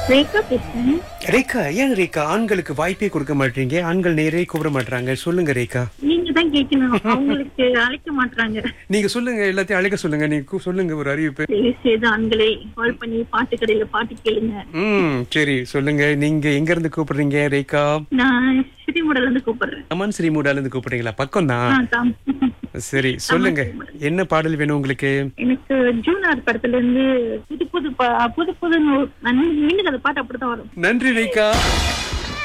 ரேகா பேசுறேன் ரேகா ஏன் ரேகா ஆண்களுக்கு வாய்ப்பே கொடுக்க மாட்டீங்க ஆண்கள் நேரே கூப்பிட மாட்டாங்க சொல்லுங்க ரேகா நீங்க தான் கேட்கணும் அவங்களுக்கு அழைக்க மாட்டாங்க நீங்க சொல்லுங்க எல்லாத்தையும் அழைக்க சொல்லுங்க நீங்க கூ- சொல்லுங்க ஒரு அறிவிப்பு தயவு செய்து ஆண்களே கால் பண்ணி பாட்டு கடையில பாட்டு கேளுங்க ம் சரி சொல்லுங்க நீங்க எங்க இருந்து கூப்பிடுறீங்க ரேகா நான் ஸ்ரீமுடல இருந்து கூப்பிடுறேன் அமன் ஸ்ரீமூடால இருந்து கூப்பிடுறீங்களா பக்கம் ஆ, தான் தாம். சரி சொல்லுங்க என்ன பாடல் வேணும் உங்களுக்கு எனக்கு ஜூனார் படத்துல இருந்து புது புது பா- புது புது நூ- நான் மீண்டும் அந்த பாட்டு அப்படிதான் வரும் நன்றி ரேகா